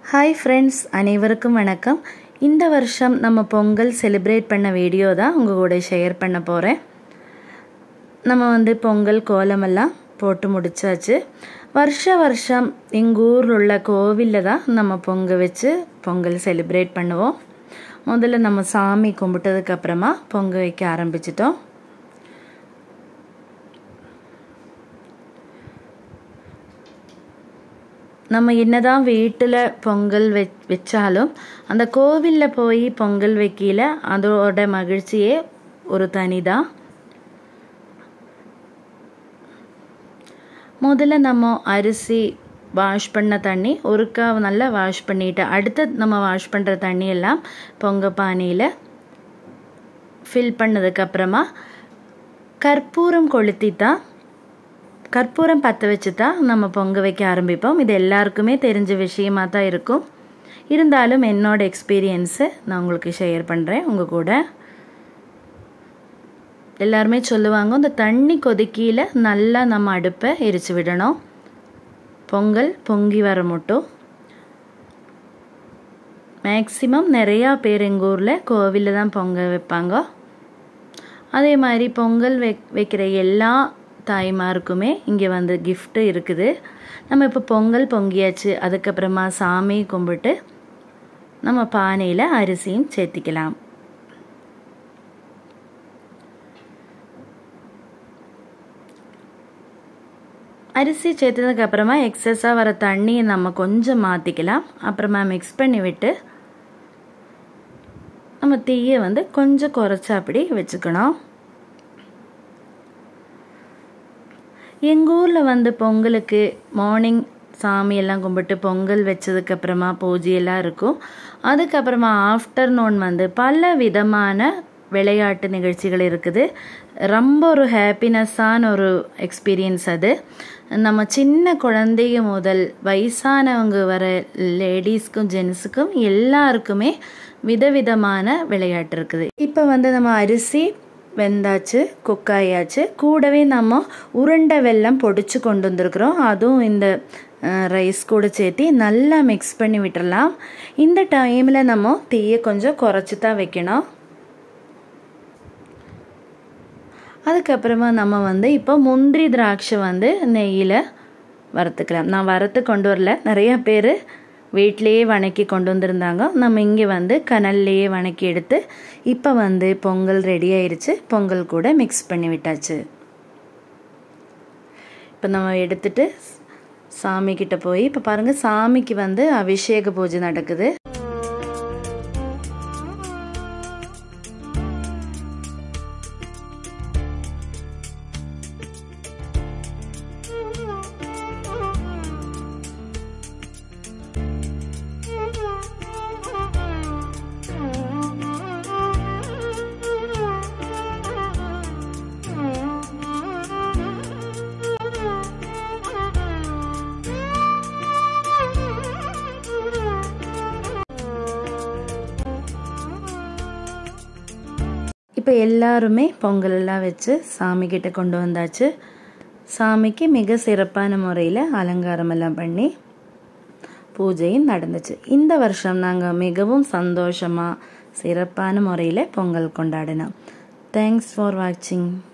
hi friends அனைவருக்கும் வணக்கம் இந்த வருஷம் நம்ம பொங்கல் செலிப்ரேட் பண்ண வீடியோ தான் உங்கள் கூட ஷேர் பண்ண போகிறேன் நம்ம வந்து பொங்கல் கோலமெல்லாம் போட்டு முடிச்சாச்சு வருஷ வருஷம் எங்கள் ஊரில் உள்ள கோவிலில் தான் நம்ம பொங்க வச்சு பொங்கல் செலிப்ரேட் பண்ணுவோம் முதல்ல நம்ம சாமி கும்பிட்டதுக்கு அப்புறமா பொங்க வைக்க ஆரம்பிச்சிட்டோம் நம்ம என்னதான் வீட்டில் பொங்கல் வெ வச்சாலும் அந்த கோவிலில் போய் பொங்கல் வைக்கல அதோட மகிழ்ச்சியே ஒரு தனிதான் முதல்ல நம்ம அரிசி வாஷ் பண்ண தண்ணி ஒருக்கா நல்லா வாஷ் பண்ணிட்டு அடுத்து நம்ம வாஷ் பண்ணுற தண்ணி எல்லாம் பொங்க பானையில் ஃபில் பண்ணதுக்கப்புறமா கற்பூரம் கொளுத்தி தான் கற்பூரம் பற்ற வச்சு தான் நம்ம பொங்க வைக்க ஆரம்பிப்போம் இது எல்லாருக்குமே தெரிஞ்ச விஷயமா தான் இருக்கும் இருந்தாலும் என்னோட எக்ஸ்பீரியன்ஸை நான் உங்களுக்கு ஷேர் பண்ணுறேன் உங்கள் கூட எல்லாருமே சொல்லுவாங்க இந்த தண்ணி கொதிக்கியில் நல்லா நம்ம அடுப்பை எரிச்சு விடணும் பொங்கல் பொங்கி வர மட்டும் மேக்சிமம் நிறையா பேர் எங்கள் ஊரில் கோவிலில் தான் பொங்கல் வைப்பாங்க அதே மாதிரி பொங்கல் வை வைக்கிற எல்லா தாய்மாருக்குமே இங்கே வந்து கிஃப்ட்டு இருக்குது நம்ம இப்போ பொங்கல் பொங்கியாச்சு அதுக்கப்புறமா சாமி கும்பிட்டு நம்ம பானையில் அரிசியும் சேர்த்திக்கலாம் அரிசி சேர்த்ததுக்கு அப்புறமா எக்ஸஸாக வர தண்ணியை நம்ம கொஞ்சம் மாற்றிக்கலாம் அப்புறமா மிக்ஸ் பண்ணி விட்டு நம்ம தீயை வந்து கொஞ்சம் குறைச்சா அப்படி வச்சுக்கணும் எங்கள் ஊரில் வந்து பொங்கலுக்கு மார்னிங் சாமியெல்லாம் கும்பிட்டு பொங்கல் வச்சதுக்கப்புறமா பூஜையெல்லாம் இருக்கும் அதுக்கப்புறமா ஆஃப்டர்நூன் வந்து பல விதமான விளையாட்டு நிகழ்ச்சிகள் இருக்குது ரொம்ப ஒரு ஹாப்பினஸ்ஸான ஒரு எக்ஸ்பீரியன்ஸ் அது நம்ம சின்ன குழந்தைங்க முதல் வயசானவங்க வர லேடிஸ்க்கும் ஜென்ஸுக்கும் எல்லாருக்குமே விதவிதமான விளையாட்டு இருக்குது இப்போ வந்து நம்ம அரிசி வெந்தாச்சு குக்காயாச்சு கூடவே நம்ம உருண்டை வெல்லம் பொடிச்சு கொண்டு வந்திருக்கிறோம் அதுவும் இந்த ரைஸ் கூட சேர்த்து நல்லா மிக்ஸ் பண்ணி விட்டுடலாம் இந்த டைமில் நம்ம தீயை கொஞ்சம் குறைச்சி தான் வைக்கணும் அதுக்கப்புறமா நம்ம வந்து இப்போ முந்திரி திராட்சை வந்து நெய்யில் வறுத்துக்கலாம் நான் வறுத்து கொண்டு வரல நிறையா பேர் வீட்டிலையே வணக்கி கொண்டு வந்திருந்தாங்க நம்ம இங்கே வந்து கனல்லையே வணக்கி எடுத்து இப்போ வந்து பொங்கல் ரெடி ஆயிடுச்சு பொங்கல் கூட மிக்ஸ் பண்ணி விட்டாச்சு இப்போ நம்ம எடுத்துட்டு சாமி கிட்ட போய் இப்போ பாருங்கள் சாமிக்கு வந்து அபிஷேக பூஜை நடக்குது இப்போ எல்லாருமே பொங்கல் எல்லாம் வச்சு சாமிக்கிட்ட கொண்டு வந்தாச்சு சாமிக்கு மிக சிறப்பான முறையில் அலங்காரம் எல்லாம் பண்ணி பூஜையும் நடந்துச்சு இந்த வருஷம் நாங்கள் மிகவும் சந்தோஷமாக சிறப்பான முறையில் பொங்கல் கொண்டாடினோம் தேங்க்ஸ் ஃபார் வாட்சிங்